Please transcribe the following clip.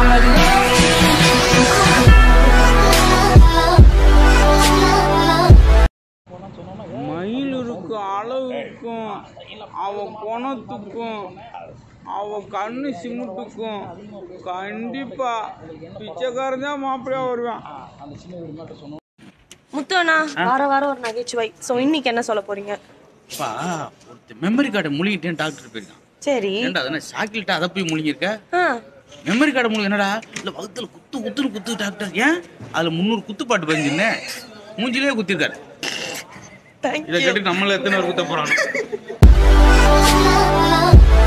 மயில் இருக்கு அளவுக்கும் அவ குணத்துக்கும் அவ கண்ணு சிமுட்டுக்கும் கண்டிப்பா பிச்சைக்காரன் தான் மாப்பிள்ளையா வருவான் முத்து அண்ணா வார வாரம் ஒரு நகைச்சுவை ஸோ இன்னைக்கு என்ன சொல்ல போறீங்க அப்பா ஒருத்தர் மெமரி கார்டை முழுகிட்டேன்னு டாக்டர் போயிருக்கான் சரி ஏன்டா அதனா சாக்லேட்டா அதை போய் முழுங்கிருக்க ஆ மெமரி கார்டை முழுங்க என்னடா இல்ல வகுத்துல குத்து குத்துன்னு குத்து டாக்டர் ஏன் அதுல முந்நூறு குத்து பாட்டு பதிஞ்சுன்னு மூஞ்சிலே குத்திருக்காரு இதை தேங்க்யூ கேட்டு நம்மள எத்தனை பேர் குத்த போறானோ